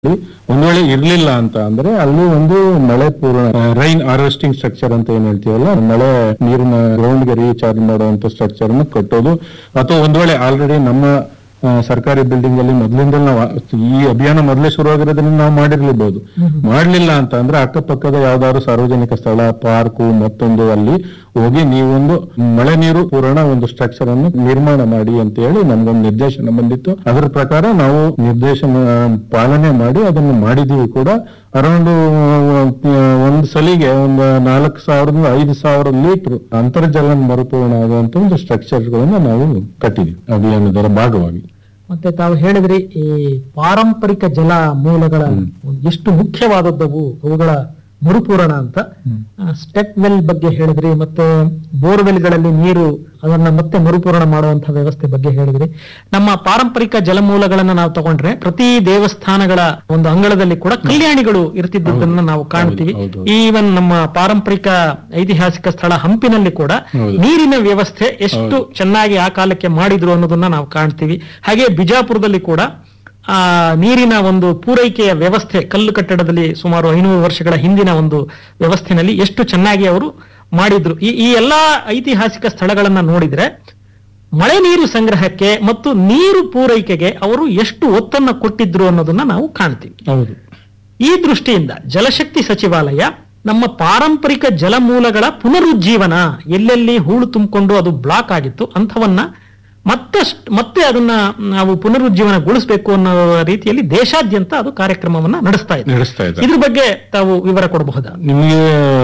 ಒಂದ್ ವೇಳೆ ಇರ್ಲಿಲ್ಲ ಅಂತ ಅಂದ್ರೆ ಅಲ್ಲಿ ಒಂದು ಮಳೆ ಪೂರ್ಣ ರೈನ್ ಹಾರ್ವೆಸ್ಟಿಂಗ್ ಸ್ಟ್ರಕ್ಚರ್ ಅಂತ ಏನ್ ಹೇಳ್ತೀವಲ್ಲ ಮಳೆ ನೀರಿನ ಗ್ರೌಂಡ್ ಗೆ ರೀಚಾರ್ಜ್ ಮಾಡುವಂತ ಸ್ಟ್ರಕ್ಚರ್ ಅನ್ನು ಕಟ್ಟೋದು ಅಥವಾ ಒಂದ್ ವೇಳೆ ಆಲ್ರೆಡಿ ನಮ್ಮ ಆ, ಸರ್ಕಾರಿ ಬಿಲ್ಡಿಂಗ್ ಅಲ್ಲಿ ಮೊದಲಿಂದ ನಾವು ಆ- ಈ ಅಭಿಯಾನ ಮೊದಲೇ ಶುರುವಾಗಿರೋದ್ರಿಂದ ನಾವು ಮಾಡಿರ್ಲಿಬಹುದು ಮಾಡ್ಲಿಲ್ಲ ಅಂತ ಅಂದ್ರೆ ಅಕ್ಕಪಕ್ಕದ ಯಾವ್ದಾದ್ರು ಸಾರ್ವಜನಿಕ ಸ್ಥಳ ಪಾರ್ಕು ಮತ್ತೊಂದು ಅಲ್ಲಿ ಹೋಗಿ ನೀವೊಂದು ಮಳೆ ನೀರು ಪೂರಣ ಒಂದು ಸ್ಟ್ರಕ್ಚರ್ ಅನ್ನು ನಿರ್ಮಾಣ ಮಾಡಿ ಅಂತ ಹೇಳಿ ನಮ್ಗೊಂದು ನಿರ್ದೇಶನ ಬಂದಿತ್ತು ಅದರ ಪ್ರಕಾರ ನಾವು ನಿರ್ದೇಶನ ಪಾಲನೆ ಮಾಡಿ ಅದನ್ನು ಮಾಡಿದೀವಿ ಕೂಡ ಅರೌಂಡ್ ಒಂದು ಸಲಿಗೆ ಒಂದು ನಾಲ್ಕು ಸಾವಿರದಿಂದ ಐದು ಸಾವಿರ ಲೀಟರ್ ಅಂತರ್ಜಲ ಮರುಪೂರ್ಣ ಆಗುವಂತ ಒಂದು ಸ್ಟ್ರಕ್ಚರ್ ಗಳನ್ನ ನಾವು ಕಟ್ಟಿದ್ವಿ ಅಭಿಯಾನದ ಭಾಗವಾಗಿ ಮತ್ತೆ ತಾವು ಹೇಳಿದ್ರಿ ಈ ಪಾರಂಪರಿಕ ಜಲ ಮೂಲಗಳ ಎಷ್ಟು ಮುಖ್ಯವಾದದ್ದವು ಅವುಗಳ ಮರುಪೂರಣ ಅಂತ ಸ್ಟೆಪ್ ವೆಲ್ ಬಗ್ಗೆ ಹೇಳಿದ್ರಿ ಮತ್ತೆ ಬೋರ್ವೆಲ್ಗಳಲ್ಲಿ ನೀರು ಅದನ್ನ ಮತ್ತೆ ಮರುಪೂರಣ ಮಾಡುವಂತಹ ವ್ಯವಸ್ಥೆ ಬಗ್ಗೆ ಹೇಳಿದ್ರಿ ನಮ್ಮ ಪಾರಂಪರಿಕ ಜಲಮೂಲಗಳನ್ನ ನಾವು ತಗೊಂಡ್ರೆ ಪ್ರತಿ ದೇವಸ್ಥಾನಗಳ ಒಂದು ಅಂಗಳದಲ್ಲಿ ಕೂಡ ಕಲ್ಯಾಣಿಗಳು ಇರ್ತಿದ್ದದನ್ನ ನಾವು ಕಾಣ್ತೀವಿ ಹೌದು, ಹೌದು. ಈವನ್ ನಮ್ಮ ಪಾರಂಪರಿಕ ಐತಿಹಾಸಿಕ ಸ್ಥಳ ಹಂಪಿನಲ್ಲಿ ಕೂಡ ಹೌದು. ನೀರಿನ ವ್ಯವಸ್ಥೆ ಎಷ್ಟು ಚೆನ್ನಾಗಿ ಆ ಕಾಲಕ್ಕೆ ಮಾಡಿದ್ರು ಅನ್ನೋದನ್ನ ನಾವು ಕಾಣ್ತೀವಿ ಹಾಗೆ ಬಿಜಾಪುರದಲ್ಲಿ ಕೂಡ ಆ ನೀರಿನ ಒಂದು ಪೂರೈಕೆಯ ವ್ಯವಸ್ಥೆ ಕಲ್ಲು ಕಟ್ಟಡದಲ್ಲಿ ಸುಮಾರು ಐನೂರು ವರ್ಷಗಳ ಹಿಂದಿನ ಒಂದು ವ್ಯವಸ್ಥೆನಲ್ಲಿ ಎಷ್ಟು ಚೆನ್ನಾಗಿ ಅವರು ಮಾಡಿದ್ರು ಈ ಈ ಎಲ್ಲಾ ಐತಿಹಾಸಿಕ ಸ್ಥಳಗಳನ್ನ ನೋಡಿದ್ರೆ ಮಳೆ ನೀರು ಸಂಗ್ರಹಕ್ಕೆ ಮತ್ತು ನೀರು ಪೂರೈಕೆಗೆ ಅವರು ಎಷ್ಟು ಒತ್ತನ್ನ ಕೊಟ್ಟಿದ್ರು ಅನ್ನೋದನ್ನ ನಾವು ಕಾಣ್ತೀವಿ ಹೌದು ಈ ದೃಷ್ಟಿಯಿಂದ ಜಲಶಕ್ತಿ ಸಚಿವಾಲಯ ನಮ್ಮ ಪಾರಂಪರಿಕ ಜಲಮೂಲಗಳ ಪುನರುಜ್ಜೀವನ ಎಲ್ಲೆಲ್ಲಿ ಹೂಳು ತುಂಬಿಕೊಂಡು ಅದು ಬ್ಲಾಕ್ ಆಗಿತ್ತು ಅಂಥವನ್ನ ಮತ್ತಷ್ಟು ಮತ್ತೆ ಅದನ್ನ ನಾವು ಪುನರುಜ್ಜೀವನಗೊಳಿಸಬೇಕು ಅನ್ನೋ ರೀತಿಯಲ್ಲಿ ದೇಶಾದ್ಯಂತ ಅದು ಕಾರ್ಯಕ್ರಮವನ್ನ ನಡೆಸ್ತಾ ಇದೆ ನಡೆಸ್ತಾ ಇದ್ದಾರೆ ಇದ್ರ ಬಗ್ಗೆ ತಾವು ವಿವರ ಕೊಡಬಹುದಾ ನಿಮಗೆ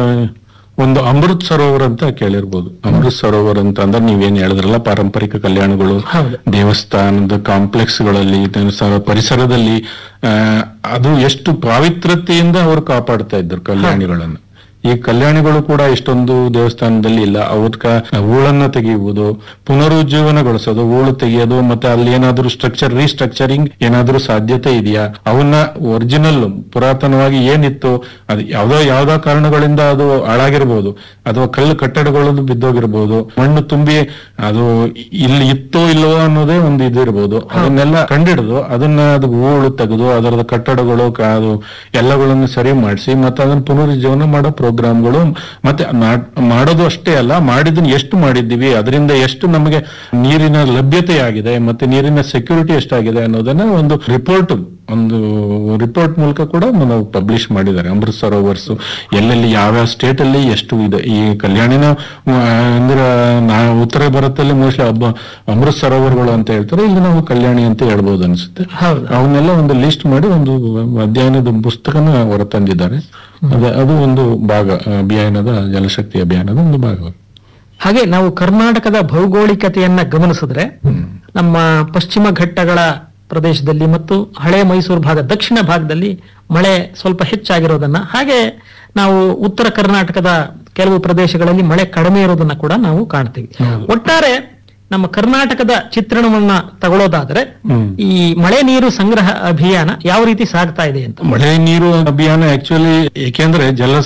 ಒಂದು ಅಮೃತ್ ಸರೋವರ ಅಂತ ಕೇಳಿರ್ಬೋದು ಅಮೃತ್ ಸರೋವರ ಅಂತ ಅಂದ್ರೆ ನೀವೇನ್ ಹೇಳಿದ್ರಲ್ಲ ಪಾರಂಪರಿಕ ಕಲ್ಯಾಣಗಳು ಹೌದು. ದೇವಸ್ಥಾನದ ಕಾಂಪ್ಲೆಕ್ಸ್ ಗಳಲ್ಲಿ ದೇವಸ್ಥಾನ ಪರಿಸರದಲ್ಲಿ ಆ, ಅದು ಎಷ್ಟು ಪಾವಿತ್ರತೆಯಿಂದ ಅವರು ಕಾಪಾಡ್ತಾ ಇದ್ರು ಕಲ್ಯಾಣಿಗಳನ್ನು ಈ ಕಲ್ಯಾಣಿಗಳು ಕೂಡ ಇಷ್ಟೊಂದು ದೇವಸ್ಥಾನದಲ್ಲಿ ಇಲ್ಲ ಅವ್ರ ಹೂಳನ್ನ ತೆಗೆಯುವುದು ಪುನರುಜ್ಜೀವನಗೊಳಿಸೋದು ಹೂಳು ತೆಗೆಯೋದು ಮತ್ತೆ ಅಲ್ಲಿ ಏನಾದ್ರೂ ಸ್ಟ್ರಕ್ಚರ್ ರೀಸ್ಟ್ರಕ್ಚರಿಂಗ್ ಏನಾದ್ರೂ ಸಾಧ್ಯತೆ ಇದೆಯಾ ಅವನ್ನ ಒರಿಜಿನಲ್ ಪುರಾತನವಾಗಿ ಏನಿತ್ತು ಅದು ಯಾವ್ದೋ ಯಾವ್ದೋ ಕಾರಣಗಳಿಂದ ಅದು ಹಾಳಾಗಿರ್ಬೋದು ಅಥವಾ ಕಲ್ಲು ಕಟ್ಟಡಗಳು ಬಿದ್ದೋಗಿರ್ಬೋದು ಮಣ್ಣು ತುಂಬಿ ಅದು ಇಲ್ಲಿ ಇತ್ತೋ ಇಲ್ಲವೋ ಅನ್ನೋದೇ ಒಂದು ಇದು ಇರ್ಬೋದು ಅದನ್ನೆಲ್ಲ ಕಂಡಿಡಿದು ಅದನ್ನ ಅದು ಹೂಳು ತೆಗೆದು ಅದರದ ಕಟ್ಟಡಗಳು ಕ- ಅದು ಎಲ್ಲಗಳನ್ನು ಸರಿ ಮಾಡಿಸಿ ಮತ್ತೆ ಅದನ್ನ ಪುನರುಜ್ಜೀವನ ಮಾಡೋ ಪ್ರೋಗ್ರಾಮ್ಗಳು ಮತ್ತೆ ಮಾಡ್- ಮಾಡೋದು ಅಷ್ಟೇ ಅಲ್ಲ ಮಾಡಿದ್ದನ್ನ ಎಷ್ಟು ಮಾಡಿದ್ದೀವಿ ಅದರಿಂದ ಎಷ್ಟು ನಮಗೆ ನೀರಿನ ಲಭ್ಯತೆ ಆಗಿದೆ ಮತ್ತೆ ನೀರಿನ ಸೆಕ್ಯೂರಿಟಿ ಎಷ್ಟಾಗಿದೆ ಅನ್ನೋದನ್ನ ಒಂದು ರಿಪೋರ್ಟ್ ಒಂದು ರಿಪೋರ್ಟ್ ಮೂಲಕ ಕೂಡ ನಾವು ಪಬ್ಲಿಷ್ ಮಾಡಿದ್ದಾರೆ ಅಮೃತ್ ಸರೋವರ್ಸ್ ಎಲ್ಲೆಲ್ಲಿ ಯಾವ್ಯಾವ ಸ್ಟೇಟ್ ಅಲ್ಲಿ ಎಷ್ಟು ಇದೆ ಈ ಕಲ್ಯಾಣಿನ ಆ, ಅಂದ್ರೆ ನಾ ಉತ್ತರ ಭಾರತದಲ್ಲಿ ಮೋಸ್ಟ್ಲಿ ಹಬ್ಬ ಅಮೃತ್ ಸರೋವರಗಳು ಅಂತ ಹೇಳ್ತಾರೆ ಇಲ್ಲಿ ನಾವು ಕಲ್ಯಾಣಿ ಅಂತ ಹೇಳ್ಬೋದು ಅನ್ಸುತ್ತೆ ಹೌದು ಅವನ್ನೆಲ್ಲ ಒಂದು ಲಿಸ್ಟ್ ಮಾಡಿ ಒಂದು ಅಧ್ಯಯನದ ಪುಸ್ತಕನ ಹೊರತಂದಿದ್ದಾರೆ ಅದ ಅದು ಒಂದು ಭಾಗ ಅಭಿಯಾನದ ಜಲಶಕ್ತಿ ಅಭಿಯಾನದ ಒಂದು ಭಾಗ ಹಾಗೆ ನಾವು ಕರ್ನಾಟಕದ ಭೌಗೋಳಿಕತೆಯನ್ನ ಗಮನಿಸಿದ್ರೆ ನಮ್ಮ ಪಶ್ಚಿಮ ಘಟ್ಟಗಳ ಪ್ರದೇಶದಲ್ಲಿ ಮತ್ತು ಹಳೆ ಮೈಸೂರು ಭಾಗ ದಕ್ಷಿಣ ಭಾಗದಲ್ಲಿ ಮಳೆ ಸ್ವಲ್ಪ ಹೆಚ್ಚಾಗಿರೋದನ್ನ ಹಾಗೆ ನಾವು ಉತ್ತರ ಕರ್ನಾಟಕದ ಕೆಲವು ಪ್ರದೇಶಗಳಲ್ಲಿ ಮಳೆ ಕಡಿಮೆ ಇರೋದನ್ನ ಕೂಡ ನಾವು ಕಾಣ್ತೀವಿ ಒಟ್ಟಾರೆ ನಮ್ಮ ಕರ್ನಾಟಕದ ಚಿತ್ರಣವನ್ನ ತಗೊಳ್ಳೋದಾದ್ರೆ ಹ್ಮ್. ಈ ಮಳೆ ನೀರು ಸಂಗ್ರಹ ಅಭಿಯಾನ ಯಾವ ರೀತಿ ಸಾಗ್ತಾ ಇದೆ ಅಂತ ಮಳೆ ನೀರು ಅಭಿಯಾನ ಆಕ್ಚುಲಿ ಏಕೆಂದ್ರೆ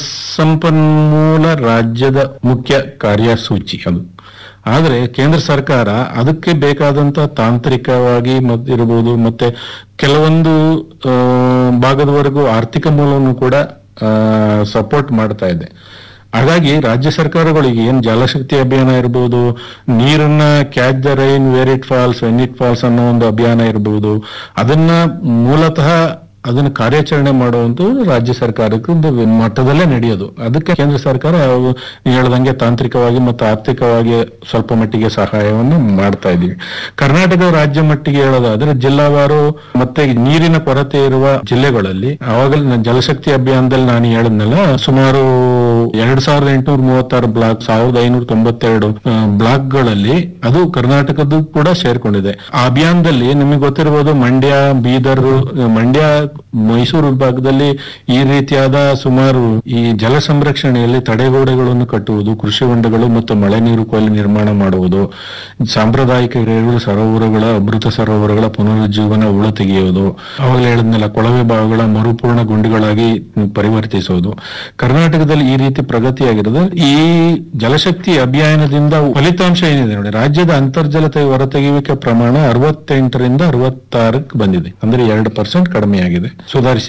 ಜಲಸಂಪನ್ಮೂಲ ರಾಜ್ಯದ ಮುಖ್ಯ ಕಾರ್ಯಸೂಚಿ ಅದು ಆದ್ರೆ ಕೇಂದ್ರ ಸರ್ಕಾರ ಅದಕ್ಕೆ ಬೇಕಾದಂತ ತಾಂತ್ರಿಕವಾಗಿ ಮತ್ ಇರಬಹುದು ಮತ್ತೆ ಕೆಲವೊಂದು ಆ, ಭಾಗದವರೆಗೂ ಆರ್ಥಿಕ ಮೂಲವನ್ನು ಕೂಡ ಸಪೋರ್ಟ್ ಮಾಡ್ತಾ ಇದೆ ಹಾಗಾಗಿ ರಾಜ್ಯ ಸರ್ಕಾರಗಳಿಗೆ ಏನ್ ಜಲಶಕ್ತಿ ಅಭಿಯಾನ ಇರ್ಬೋದು ನೀರನ್ನ catch the rain where it falls when it falls ಅನ್ನೋ ಒಂದು ಅಭಿಯಾನ ಇರಬಹುದು ಅದನ್ನ ಮೂಲತಃ ಅದನ್ನ ಕಾರ್ಯಾಚರಣೆ ಮಾಡುವಂತದ್ದು ರಾಜ್ಯ ಸರ್ಕಾರಕ್ಕೆ ಒಂದು ಮಟ್ಟದಲ್ಲೇ ನಡೆಯೋದು ಅದಕ್ಕೆ ಕೇಂದ್ರ ಸರ್ಕಾರ ಅವು ನೀವ್ ಹೇಳ್ದಂಗೆ ತಾಂತ್ರಿಕವಾಗಿ ಮತ್ತು ಆರ್ಥಿಕವಾಗಿ ಸ್ವಲ್ಪ ಮಟ್ಟಿಗೆ ಸಹಾಯವನ್ನು ಮಾಡ್ತಾ ಇದೀವಿ ಕರ್ನಾಟಕ ರಾಜ್ಯ ಮಟ್ಟಿಗೆ ಹೇಳೋದಾದ್ರೆ ಜಿಲ್ಲಾವಾರು ಮತ್ತೆ ನೀರಿನ ಕೊರತೆ ಇರುವ ಜಿಲ್ಲೆಗಳಲ್ಲಿ ಅವಾಗಲೇ ನಾನು ಜಲಶಕ್ತಿ ಅಭಿಯಾನದಲ್ಲಿ ನಾನು ಹೇಳಿದ್ನಲ್ಲ ಸುಮಾರು ಎರಡ್ ಸಾವಿರದ ಎಂಟುನೂರ ಮೂವತ್ತಾರು ಬ್ಲಾಕ್ ಸಾವಿರದ ಐನೂರ ತೊಂಬತ್ತೆರಡು ಬ್ಲಾಕ್ ಗಳಲ್ಲಿ ಅದು ಕರ್ನಾಟಕದ್ದು ಕೂಡ ಸೇರ್ಕೊಂಡಿದೆ ಆ ಅಭಿಯಾನದಲ್ಲಿ ನಿಮಗೆ ಗೊತ್ತಿರಬಹುದು ಮಂಡ್ಯ ಬೀದರ್ ಮಂಡ್ಯ ಮೈಸೂರು ವಿಭಾಗದಲ್ಲಿ ಈ ರೀತಿಯಾದ ಸುಮಾರು ಈ ಜಲ ಸಂರಕ್ಷಣೆಯಲ್ಲಿ ತಡೆಗೋಡೆಗಳನ್ನು ಕಟ್ಟುವುದು ಕೃಷಿ ಹೊಂಡಗಳು ಮತ್ತು ಮಳೆ ನೀರು ಕೊಯ್ಲು ನಿರ್ಮಾಣ ಮಾಡುವುದು ಸಾಂಪ್ರದಾಯಿಕ ರೇವು ಸರೋವರಗಳ ಅಮೃತ ಸರೋವರಗಳ ಪುನರುಜ್ಜೀವನ ಉಳ ತೆಗೆಯುವುದು ಅವಾಗಲೇ ಹೇಳಿದ್ನಲ್ಲ ಕೊಳವೆ ಬಾವಿಗಳ ಮರುಪೂರ್ಣ ಗುಂಡಿಗಳಾಗಿ ಪರಿವರ್ತಿಸುವುದು ಕರ್ನಾಟಕದಲ್ಲಿ ಈ ರೀತಿ ರೀತಿ ಪ್ರಗತಿಯಾಗಿರೋದು ಈ ಜಲಶಕ್ತಿ ಅಭಿಯಾನದಿಂದ ಫಲಿತಾಂಶ ಏನಿದೆ ನೋಡಿ ರಾಜ್ಯದ ಅಂತರ್ಜಲತೆ ಹೊರತೆಗೆಯುವಿಕೆ ಪ್ರಮಾಣ ಅರವತ್ತೆಂಟರಿಂದ ಅರವತ್ತಾರಕ್ಕೆ ಬಂದಿದೆ ಅಂದ್ರೆ ಎರಡು ಪರ್ಸೆಂಟ್ ಕಡಿಮೆ ಆಗಿದೆ ಸುಧಾರಿಸಿ